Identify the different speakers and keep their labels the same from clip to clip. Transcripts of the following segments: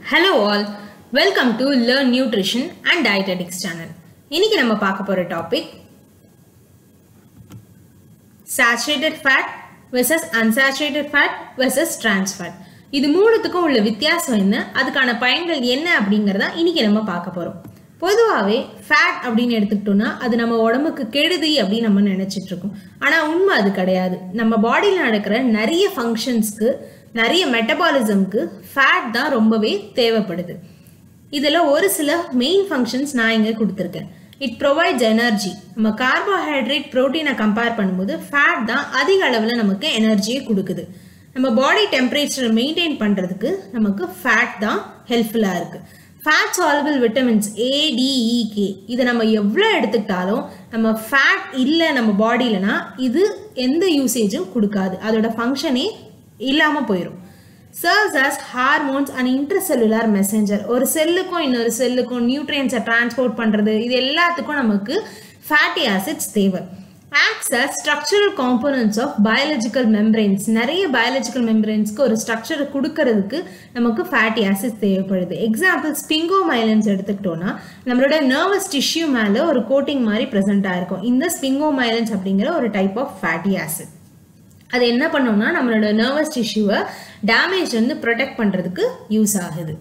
Speaker 1: hello all welcome to learn nutrition and dietetics channel இன்னைக்கு நம்ம பார்க்க போகிற topic saturated fat versus unsaturated fat versus trans fat இது மூணுத்துக்கும் உள்ள வித்தியாசம் என்ன அதுக்கான பயன்கள் என்ன அப்படிங்கிறத இன்னைக்கு நம்ம பார்க்க போகிறோம் பொதுவாகவே ஃபேட் அப்படின்னு எடுத்துக்கிட்டோம்னா அது நம்ம உடம்புக்கு கெடுதி அப்படின்னு நம்ம நினைச்சிட்டு இருக்கோம் ஆனால் உண்மை அது கிடையாது நம்ம பாடியில் நடக்கிற நிறைய ஃபங்க்ஷன்ஸ்க்கு நிறைய மெட்டபாலிசம்க்கு ஃபேட் தான் ரொம்பவே தேவைப்படுது இதில் ஒரு சில மெயின் ஃபங்க்ஷன்ஸ் நான் இங்கே கொடுத்துருக்கேன் இட் ப்ரொவைட்ஸ் எனர்ஜி நம்ம கார்போஹைட்ரேட் ப்ரோட்டீனை கம்பேர் பண்ணும்போது ஃபேட் தான் அதிக அளவில் நமக்கு எனர்ஜியை கொடுக்குது நம்ம பாடி டெம்பரேச்சரை மெயின்டைன் பண்ணுறதுக்கு நமக்கு ஃபேட் தான் ஹெல்ப்ஃபுல்லாக இருக்குது ஃபேட் சால்பிள் விட்டமின்ஸ் ஏடிஇகே இதை நம்ம எவ்வளோ எடுத்துக்கிட்டாலும் நம்ம ஃபேட் இல்லை நம்ம பாடியிலனா இது எந்த யூசேஜும் கொடுக்காது அதோட ஃபங்க்ஷனே இல்லாமல் போயிடும் serves as hormones and intercellular messenger ஒரு செல்லுக்கும் இன்னொரு செல்லுக்கும் நியூட்ரியன்ஸை டிரான்ஸ்போர்ட் பண்ணுறது இது எல்லாத்துக்கும் நமக்கு ஃபேட்டி ஆசிட்ஸ் தேவை acts as structural components of biological membranes நிறைய பயாலஜிக்கல் மெம்பரைன்ஸ்க்கு ஒரு ஸ்ட்ரக்சரை கொடுக்கறதுக்கு நமக்கு ஃபேட்டி ஆசிட்ஸ் தேவைப்படுது எக்ஸாம்பிள் ஸ்பிங்கோமைலன்ஸ் எடுத்துக்கிட்டோம்னா நம்மளோட நர்வஸ் டிஷ்யூ மேலே ஒரு கோட்டிங் மாதிரி ப்ரெசென்ட் ஆயிருக்கும் இந்த ஸ்பிங்கோமைலன்ஸ் அப்படிங்கிற ஒரு டைப் ஆஃப் ஃபேட்டி ஆசிட் அது என்ன பண்ணோம்னா நம்மளோட நர்வஸ் டிஷ்யூவை டேமேஜ் வந்து ப்ரொடெக்ட் பண்ணுறதுக்கு யூஸ் ஆகுது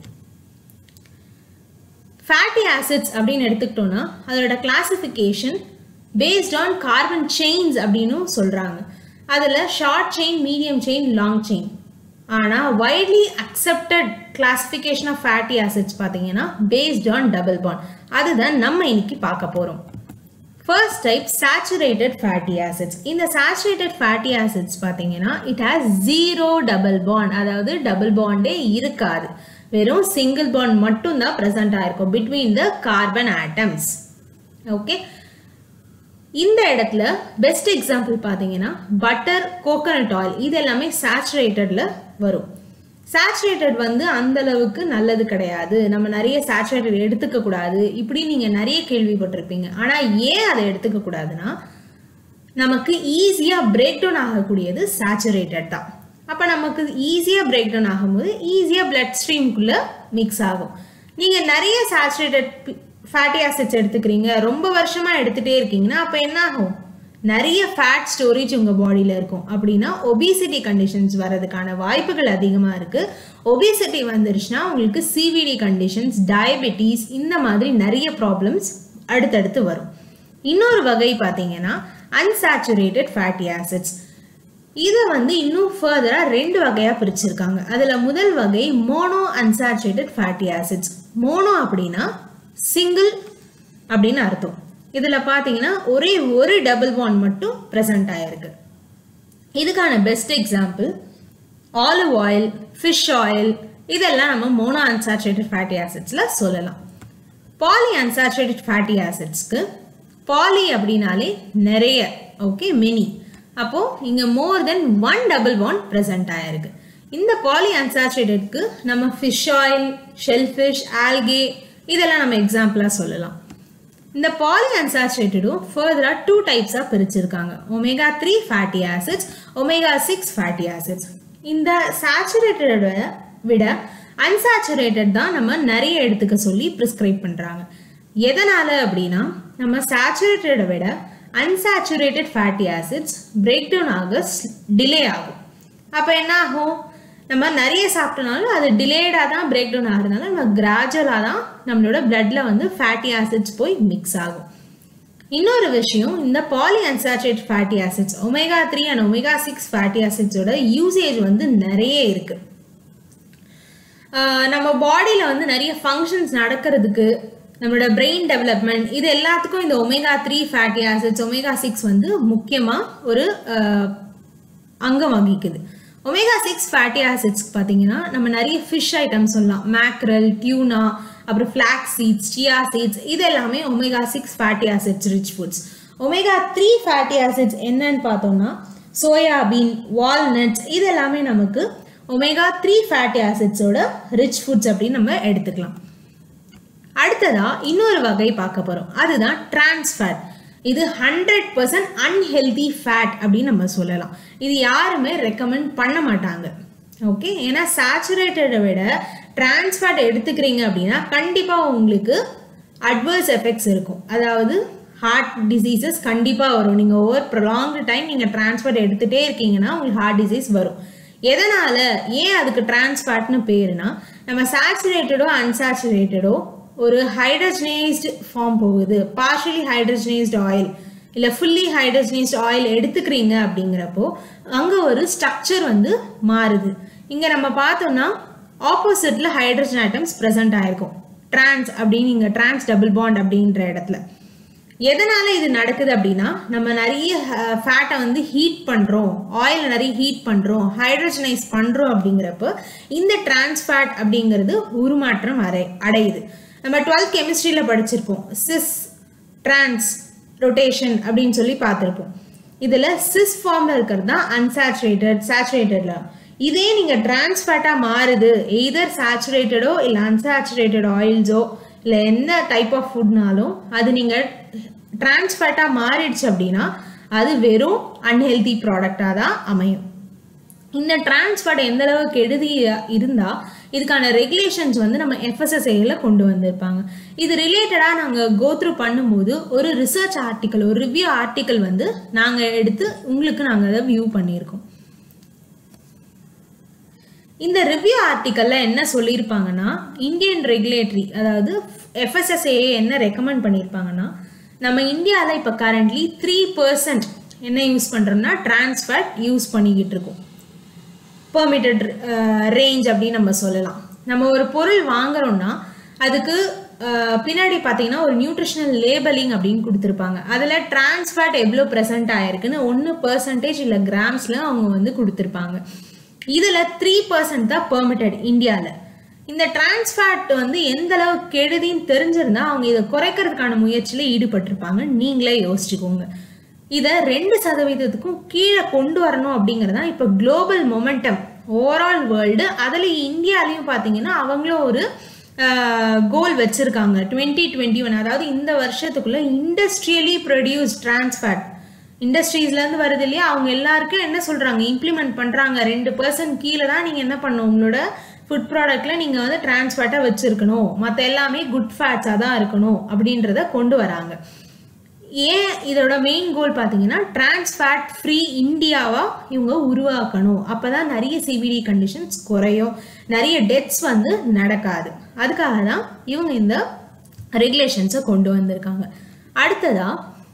Speaker 1: ஃபேட்டி ஆசிட்ஸ் அப்படின்னு எடுத்துக்கிட்டோம்னா அதோட classification based on carbon chains அப்படின்னு சொல்கிறாங்க அதில் short chain medium chain long chain ஆனால் widely accepted classification of fatty acids பார்த்தீங்கன்னா பேஸ்ட் ஆன் டபுள் பாண்ட் அதுதான் நம்ம இன்னைக்கு பார்க்க போகிறோம் first type saturated fatty acids இந்த சேச்சுரேட்டட் ஃபேட்டி ஆசிட்ஸ் பார்த்தீங்கன்னா it has zero double bond அதாவது டபுள் பாண்டே இருக்காது வெறும் சிங்கிள் பாண்ட் மட்டும் தான் ப்ரெசென்ட் ஆயிருக்கும் between the carbon atoms okay இந்த இடத்துல பெஸ்ட் எக்ஸாம்பிள் பார்த்தீங்கன்னா பட்டர் கோகனட் ஆயில் இது எல்லாமே சேச்சுரேட்டடில் வரும் சேச்சுரேட்டட் வந்து அந்த அளவுக்கு நல்லது கிடையாது நம்ம நிறைய சேச்சுரேட்டட் எடுத்துக்க கூடாது இப்படி நீங்க நிறைய கேள்விப்பட்டிருப்பீங்க ஆனா ஏன் அதை எடுத்துக்க கூடாதுன்னா நமக்கு ஈஸியா பிரேக் டவுன் ஆகக்கூடியது சேச்சுரேட்டட் தான் அப்ப நமக்கு ஈஸியா பிரேக் டவுன் ஆகும்போது ஈஸியா பிளட் ஸ்ட்ரீம்குள்ள மிக்ஸ் ஆகும் நீங்க நிறைய சேச்சுரேட்டட் ஃபேட்டி ஆசிட்ஸ் எடுத்துக்கிறீங்க ரொம்ப வருஷமா எடுத்துட்டே இருக்கீங்கன்னா அப்ப என்ன ஆகும் நிறைய ஃபேட் ஸ்டோரேஜ் உங்கள் பாடியில் இருக்கும் அப்படின்னா ஒபிசிட்டி கண்டிஷன்ஸ் வர்றதுக்கான வாய்ப்புகள் அதிகமாக இருக்குது ஒபிசிட்டி வந்துருச்சுன்னா உங்களுக்கு சிவிடி கண்டிஷன்ஸ் டயபெட்டிஸ் இந்த மாதிரி நிறைய ப்ராப்ளம்ஸ் அடுத்தடுத்து வரும் இன்னொரு வகை பார்த்தீங்கன்னா அன்சாச்சுரேட்டட் ஃபேட்டி ஆசிட்ஸ் இதை வந்து இன்னும் ஃபர்தராக ரெண்டு வகையாக பிரிச்சிருக்காங்க அதில் முதல் வகை mono unsaturated fatty acids mono அப்படின்னா சிங்கிள் அப்படின்னு அர்த்தம் இதில் பார்த்தீங்கன்னா ஒரே ஒரு டபுள் பாண்ட் மட்டும் ப்ரெசண்ட் ஆயிருக்கு இதுக்கான best example olive oil fish oil இதெல்லாம் நம்ம மோனோ அன்சாச்சுரேட்டட் ஃபேட்டி ஆசிட்ஸில் சொல்லலாம் பாலி அன்சாச்சுரேட்டட் ஃபேட்டி ஆசிட்ஸ்க்கு பாலி அப்படின்னாலே நிறைய ஓகே மெனி அப்போது இங்கே more than one double bond present ஆயிருக்கு இந்த பாலி அன்சாச்சுரேட்டட்க்கு நம்ம ஃபிஷ் ஆயில் ஷெல்ஃபிஷ் ஆல்கே இதெல்லாம் நம்ம எக்ஸாம்பிளாக சொல்லலாம் இந்த பாலி அன்சாச்சுரேட்டடும் ஃபர்தராக டூ டைப்ஸாக பிரிச்சிருக்காங்க omega three fatty acids omega six fatty acids இந்த சேச்சுரேட்டடை விட அன்சாச்சுரேட்டட் தான் நம்ம நிறைய எடுத்துக்க சொல்லி ப்ரிஸ்கிரைப் பண்ணுறாங்க எதனால் அப்படின்னா நம்ம சேச்சுரேட்டடை விட unsaturated fatty acids break down ஆக டிலே ஆகும் அப்போ என்ன ஆகும் நம்ம நிறைய சாப்பிட்டனாலும் அது டிலேடாக தான் பிரேக் டவுன் ஆகிறதுனால நம்ம கிராஜுவலாக தான் நம்மளோட பிளட்ல வந்து ஃபேட்டி ஆசிட்ஸ் போய் மிக்ஸ் ஆகும் இன்னொரு விஷயம் இந்த poly unsaturate fatty acids omega three and omega six fatty ஆசிட்ஸோட யூசேஜ் வந்து நிறைய இருக்கு நம்ம பாடியில் வந்து நிறைய ஃபங்க்ஷன்ஸ் நடக்கிறதுக்கு நம்மளோட பிரெயின் டெவலப்மெண்ட் இது எல்லாத்துக்கும் இந்த omega three fatty acids omega six வந்து முக்கியமாக ஒரு அங்கம் வகிக்குது ஒமேகா சிக்ஸ் ஃபேட்டி ஆசிட்ஸ் பார்த்தீங்கன்னா நம்ம நிறைய ஃபிஷ் ஐட்டம்ஸ் சொல்லலாம் மேக்ரல் டியூனா அப்புறம் ஃப்ளாக் சீட்ஸ் சியா சீட்ஸ் இது எல்லாமே omega six fatty acids rich foods omega three fatty acids என்னன்னு பார்த்தோம்னா சோயாபீன் வால்நட்ஸ் இது எல்லாமே நமக்கு ஒமேகா த்ரீ ஃபேட்டி ஆசிட்ஸோட ரிச் ஃபுட்ஸ் அப்படின்னு நம்ம எடுத்துக்கலாம் அடுத்ததா இன்னொரு வகை பார்க்க போகிறோம் அதுதான் டிரான்ஸ் ஃபேட் இது ஹண்ட்ரட் பர்சன்ட் அன்ஹெல்தி ஃபேட் அப்படின்னு நம்ம சொல்லலாம் இது யாருமே ரெக்கமெண்ட் பண்ண மாட்டாங்க ஓகே ஏன்னா சேச்சுரேட்டடை விட டிரான்ஸ்ஃபேட் எடுத்துக்கிறீங்க அப்படின்னா கண்டிப்பாக உங்களுக்கு அட்வர்ஸ் எஃபெக்ட்ஸ் இருக்கும் அதாவது ஹார்ட் டிசீசஸ் கண்டிப்பாக வரும் நீங்கள் ஓவர் ப்ரொலாங்டு டைம் நீங்கள் டிரான்ஸ்ஃபேட் எடுத்துகிட்டே இருக்கீங்கன்னா உங்களுக்கு ஹார்ட் டிசீஸ் வரும் எதனால் ஏன் அதுக்கு டிரான்ஸ்ஃபேட்னு பேருனா நம்ம சேச்சுரேட்டடோ அன்சாச்சுரேட்டடோ ஒரு ஹைட்ரஜனைஸ்டு ஃபார்ம் போகுது பார்ஷலி ஹைட்ரஜனைஸ்டு ஆயில் இல்லை ஃபுல்லி ஹைட்ரஜனைஸ்டு ஆயில் எடுத்துக்கிறீங்க அப்படிங்கிறப்போ அங்கே ஒரு ஸ்ட்ரக்சர் வந்து மாறுது இங்கே நம்ம பார்த்தோம்னா ஆப்போசிட்டில் ஹைட்ரஜன் ஆட்டம்ஸ் ப்ரெசென்ட் ஆயிருக்கும் ட்ரான்ஸ் அப்படின்னு இங்கே ட்ரான்ஸ் டபுள் பாண்ட் அப்படின்ற இடத்துல எதனால இது நடக்குது அப்படின்னா நம்ம நிறைய ஃபேட்டை வந்து ஹீட் பண்ணுறோம் ஆயில் நிறைய ஹீட் பண்ணுறோம் ஹைட்ரஜனைஸ் பண்ணுறோம் அப்படிங்கிறப்போ இந்த டிரான்ஸ் ஃபேட் அப்படிங்கிறது உருமாற்றம் அடை அடையுது நம்ம டுவெல்த் கெமிஸ்ட்ரியில் படிச்சிருப்போம் சிஸ் டிரான்ஸ் ரொட்டேஷன் அப்படின்னு சொல்லி பார்த்துருப்போம் இதில் சிஸ் ஃபார்மில் இருக்கிறது தான் அன்சாச்சுரேட்டட் சேச்சுரேட்டடில் இதே நீங்கள் டிரான்ஸ்ஃபேட்டாக மாறுது எய்தர் சேச்சுரேட்டடோ இல்லை அன்சாச்சுரேட்டட் ஆயில்ஸோ இல்லை என்ன டைப் ஆஃப் ஃபுட்னாலும் அது நீங்கள் டிரான்ஸ்ஃபேட்டாக மாறிடுச்சு அப்படின்னா அது வெறும் அன்ஹெல்தி ப்ராடக்டாக தான் அமையும் இந்த டிரான்ஸ்ஃபேட் எந்த அளவுக்கு கெடுதி இருந்தால் இதுக்கான ரெகுலேஷன்ஸ் வந்து நம்ம எஃப்எஸ்எஸ்ஐல கொண்டு வந்திருப்பாங்க இது ரிலேட்டடாக நாங்கள் கோத்ரூ பண்ணும்போது ஒரு ரிசர்ச் ஆர்டிக்கல் ஒரு ரிவ்யூ ஆர்டிக்கல் வந்து நாங்கள் எடுத்து உங்களுக்கு நாங்கள் அதை வியூ பண்ணியிருக்கோம் இந்த ரிவ்யூ ஆர்டிக்கல்ல என்ன சொல்லியிருப்பாங்கன்னா இந்தியன் ரெகுலேட்டரி அதாவது எஃப்எஸ்எஸ்ஏ என்ன ரெக்கமெண்ட் பண்ணியிருப்பாங்கன்னா நம்ம இந்தியாவில் இப்போ கரண்ட்லி த்ரீ பர்சன்ட் என்ன யூஸ் பண்ணுறோம்னா டிரான்ஸ்ஃபேட் யூஸ் பண்ணிக்கிட்டு இருக்கோம் பெர்மிட்டட் ரேஞ்ச் அப்படின்னு நம்ம சொல்லலாம் நம்ம ஒரு பொருள் வாங்குறோம்னா அதுக்கு பின்னாடி பார்த்தீங்கன்னா ஒரு நியூட்ரிஷனல் லேபலிங் அப்படின்னு கொடுத்துருப்பாங்க அதில் டிரான்ஸ்ஃபேட் எவ்வளோ ப்ரெசென்ட் ஆயிருக்குன்னு ஒன்று பர்சன்டேஜ் இல்லை கிராம்ஸில் அவங்க வந்து கொடுத்துருப்பாங்க இதில் த்ரீ பர்சன்ட் தான் பெர்மிட்டட் இந்தியாவில் இந்த டிரான்ஸ்ஃபேட் வந்து எந்த அளவுக்கு கெடுதின்னு தெரிஞ்சிருந்தா அவங்க இதை குறைக்கிறதுக்கான முயற்சியில் ஈடுபட்டிருப்பாங்க நீங்களே யோசிச்சுக்கோங்க இதை ரெண்டு சதவீதத்துக்கும் கீழே கொண்டு வரணும் அப்படிங்கிறதா இப்போ குளோபல் மொமெண்டம் ஓவரால் வேர்ல்டு அதில் இந்தியாலையும் பார்த்தீங்கன்னா அவங்களும் ஒரு கோல் வச்சுருக்காங்க டுவெண்ட்டி டுவெண்ட்டி ஒன் அதாவது இந்த வருஷத்துக்குள்ளே இண்டஸ்ட்ரியலி ப்ரொடியூஸ் டிரான்ஸ்ஃபேட் இண்டஸ்ட்ரீஸ்லேருந்து வருது இல்லையா அவங்க எல்லாருக்கும் என்ன சொல்கிறாங்க இம்ப்ளிமெண்ட் பண்ணுறாங்க ரெண்டு பர்சன்ட் கீழே தான் நீங்கள் என்ன பண்ணணும் உங்களோட ஃபுட் ப்ராடக்டில் நீங்கள் வந்து டிரான்ஸ்ஃபேட்டாக வச்சுருக்கணும் மற்ற எல்லாமே குட் ஃபேட்ஸாக தான் இருக்கணும் அப்படின்றத கொண்டு வராங்க ஏன் இதோட மெயின் கோல் பார்த்தீங்கன்னா டிரான்ஸ்ஃபேட் ஃப்ரீ இந்தியாவாக இவங்க உருவாக்கணும் அப்போ தான் நிறைய சிபிடி கண்டிஷன்ஸ் குறையும் நிறைய டெத்ஸ் வந்து நடக்காது அதுக்காக தான் இவங்க இந்த ரெகுலேஷன்ஸை கொண்டு வந்திருக்காங்க அடுத்ததாக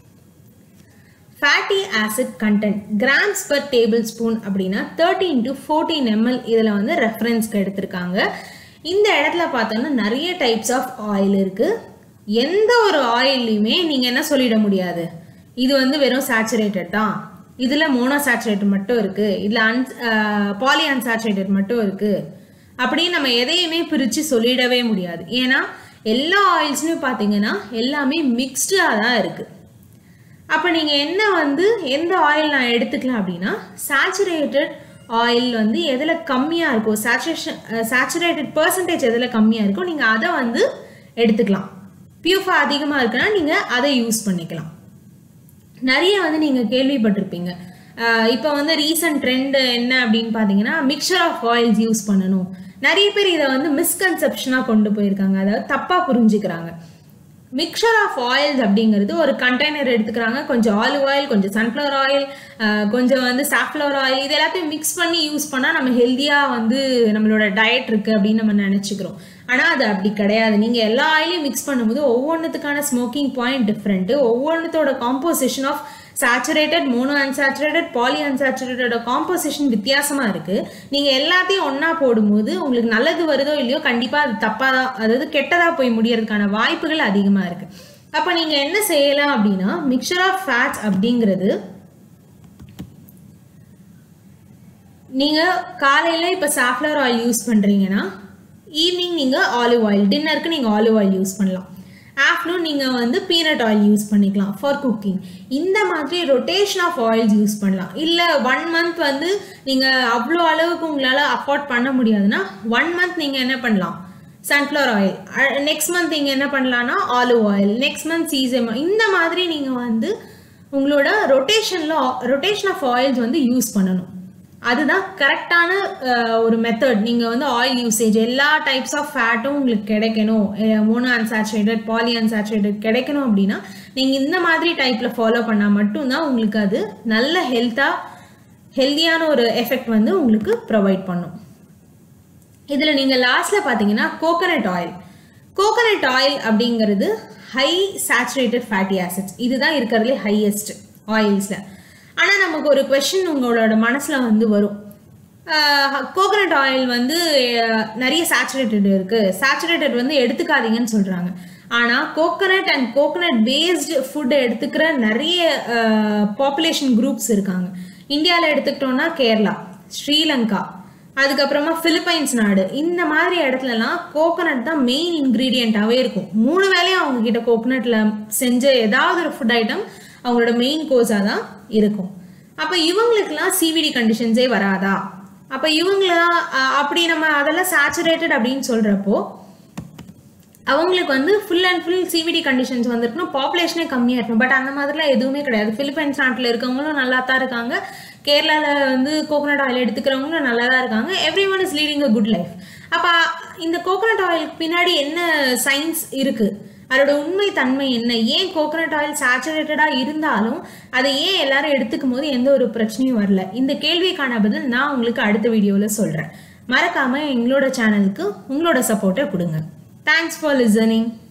Speaker 1: fatty acid content grams per tablespoon அப்படின்னா தேர்ட்டீன் டு ஃபோர்டீன் எம்எல் இதில் வந்து ரெஃபரன்ஸ்க்கு எடுத்திருக்காங்க இந்த இடத்துல பார்த்தோன்னா நிறைய டைப்ஸ் ஆஃப் ஆயில் இருக்குது எந்த ஒரு ஆயில்லையுமே நீங்கள் என்ன சொல்லிட முடியாது இது வந்து வெறும் சேச்சுரேட்டட் தான் இதில் மோனோ சேச்சுரேட்டட் மட்டும் இருக்குது இதில் அன் பாலி அன்சாச்சுரேட்டட் மட்டும் இருக்குது அப்படின்னு நம்ம எதையுமே பிரித்து சொல்லிடவே முடியாது ஏன்னா எல்லா ஆயில்ஸுமே பார்த்தீங்கன்னா எல்லாமே மிக்ஸ்டாக தான் இருக்குது அப்போ நீங்கள் என்ன வந்து எந்த ஆயில் நான் எடுத்துக்கலாம் அப்படின்னா சேச்சுரேட்டட் ஆயில் வந்து எதில் கம்மியாக இருக்கோ சேச்சுரேஷன் சேச்சுரேட்டட் பர்சன்டேஜ் எதில் கம்மியாக இருக்கோ நீங்கள் அதை வந்து எடுத்துக்கலாம் பியூஃபா அதிகமாக இருக்குன்னா நீங்கள் அதை யூஸ் பண்ணிக்கலாம் நிறைய வந்து நீங்கள் கேள்விப்பட்டிருப்பீங்க இப்போ வந்து ரீசன்ட் ட்ரெண்ட் என்ன அப்படின்னு பார்த்தீங்கன்னா மிக்சர் ஆஃப் ஆயில்ஸ் யூஸ் பண்ணணும் நிறைய பேர் இதை வந்து மிஸ்கன்செப்ஷனாக கொண்டு போயிருக்காங்க அதாவது தப்பாக புரிஞ்சுக்கிறாங்க மிக்சர் ஆஃப் ஆயில்ஸ் அப்படிங்கிறது ஒரு கண்டெய்னர் எடுத்துக்கிறாங்க கொஞ்சம் ஆலிவ் ஆயில் கொஞ்சம் சன்ஃப்ளவர் ஆயில் கொஞ்சம் வந்து சாஃப்ளவர் ஆயில் இது எல்லாத்தையும் மிக்ஸ் பண்ணி யூஸ் பண்ணால் நம்ம ஹெல்த்தியாக வந்து நம்மளோட டயட் இருக்குது அப்படின்னு நம்ம நினச்சிக்கிறோம் ஆனால் அது அப்படி கிடையாது நீங்கள் எல்லா ஆயிலையும் மிக்ஸ் பண்ணும்போது ஒவ்வொன்றுத்துக்கான ஸ்மோக்கிங் பாயிண்ட் டிஃப்ரெண்ட்டு ஒவ்வொன்றுத்தோட composition of saturated mono unsaturated poly அன்சாச்சுரேட்டோட காம்போசிஷன் வித்தியாசமாக இருக்குது நீங்கள் எல்லாத்தையும் ஒன்றா போடும்போது உங்களுக்கு நல்லது வருதோ இல்லையோ கண்டிப்பாக அது தப்பாக தான் அதாவது கெட்டதாக போய் முடியறதுக்கான வாய்ப்புகள் அதிகமாக இருக்குது அப்போ நீங்கள் என்ன செய்யலாம் அப்படின்னா மிக்சர் ஆஃப் ஃபேட்ஸ் அப்படிங்கிறது நீங்கள் காலையில் இப்போ சாஃப்ளவர் ஆயில் யூஸ் பண்ணுறீங்கன்னா ஈவினிங் நீங்கள் ஆலிவ் ஆயில் டின்னருக்கு நீங்கள் ஆலிவ் ஆயில் யூஸ் பண்ணலாம் ஆஃப்டர்நூன் நீங்கள் வந்து பீனட் ஆயில் யூஸ் பண்ணிக்கலாம் ஃபார் குக்கிங் இந்த மாதிரி ரொட்டேஷன் ஆஃப் ஆயில்ஸ் யூஸ் பண்ணலாம் இல்லை ஒன் மந்த் வந்து நீங்கள் அவ்வளோ அளவுக்கு உங்களால் அஃபோர்ட் பண்ண முடியாதுன்னா ஒன் மந்த் நீங்கள் என்ன பண்ணலாம் சன்ஃப்ளவர் ஆயில் நெக்ஸ்ட் மந்த் நீங்கள் என்ன பண்ணலான்னா olive oil next month sesame இந்த மாதிரி நீங்கள் வந்து உங்களோட ரொட்டேஷனில் ரொட்டேஷன் ஆஃப் ஆயில்ஸ் வந்து யூஸ் பண்ணணும் அதுதான் கரெக்டான ஒரு மெத்தட் நீங்கள் வந்து ஆயில் யூசேஜ் எல்லா டைப்ஸ் ஆஃப் ஃபேட்டும் உங்களுக்கு கிடைக்கணும் மோனோ அன்சாச்சுரேட்டட் பாலி அன்சாச்சுரேட்டட் கிடைக்கணும் அப்படின்னா நீங்கள் இந்த மாதிரி டைப்பில் ஃபாலோ பண்ணால் மட்டும்தான் உங்களுக்கு அது நல்ல ஹெல்த்தாக ஹெல்த்தியான ஒரு எஃபெக்ட் வந்து உங்களுக்கு ப்ரொவைட் பண்ணும் இதில் நீங்கள் லாஸ்ட்டில் பார்த்தீங்கன்னா கோகனட் ஆயில் கோகனட் ஆயில் அப்படிங்கிறது ஹை சேச்சுரேட்டட் ஃபேட்டி ஆசிட்ஸ் இதுதான் இருக்கிறதுலே ஹையஸ்ட் ஆயில்ஸில் ஆனால் நமக்கு ஒரு கொஷின் உங்களோட மனசில் வந்து வரும் கோகனட் ஆயில் வந்து நிறைய சேச்சுரேட்டட் இருக்குது சேச்சுரேட்டட் வந்து எடுத்துக்காதீங்கன்னு சொல்கிறாங்க ஆனால் கோகனட் அண்ட் கோகனட் பேஸ்டு ஃபுட்டை எடுத்துக்கிற நிறைய பாப்புலேஷன் குரூப்ஸ் இருக்காங்க இந்தியாவில் எடுத்துக்கிட்டோம்னா கேரளா ஸ்ரீலங்கா அதுக்கப்புறமா பிலிப்பைன்ஸ் நாடு இந்த மாதிரி இடத்துலலாம் கோகனட் தான் மெயின் இன்க்ரீடியண்ட்டாகவே இருக்கும் மூணு வேலையும் அவங்க கிட்ட கோகனட்ல செஞ்ச ஏதாவது ஒரு ஃபுட் ஐட்டம் அவங்களோட மெயின் கோஸாக தான் இருக்கும் அப்போ இவங்களுக்குலாம் சிவிடி கண்டிஷன்ஸே வராதா அப்போ இவங்களாம் அப்படி நம்ம அதெல்லாம் சேச்சுரேட்டட் அப்படின்னு சொல்கிறப்போ அவங்களுக்கு வந்து full and full CVD conditions வந்திருக்கணும் பாப்புலேஷனே கம்மியாக இருக்கணும் பட் அந்த மாதிரிலாம் எதுவுமே கிடையாது பிலிப்பைன்ஸ் நாட்டில் இருக்கவங்களும் நல்லா தான் இருக்காங்க கேரளாவில் வந்து கோகனட் ஆயில் எடுத்துக்கிறவங்களும் நல்லா தான் இருக்காங்க everyone is leading a good life அப்போ இந்த கோகனட் ஆயிலுக்கு பின்னாடி என்ன சயின்ஸ் இருக்குது அதோட உண்மை தன்மை என்ன ஏன் கோகனட் ஆயில் சேச்சுரேட்டடாக இருந்தாலும் அதை ஏன் எல்லாரும் எடுத்துக்கும் போது எந்த ஒரு பிரச்சனையும் வரல இந்த கேள்விக்கான பதில் நான் உங்களுக்கு அடுத்த வீடியோவில் சொல்கிறேன் மறக்காமல் எங்களோட சேனலுக்கு உங்களோட சப்போர்ட்டை கொடுங்க தேங்க்ஸ் ஃபார் லிசனிங்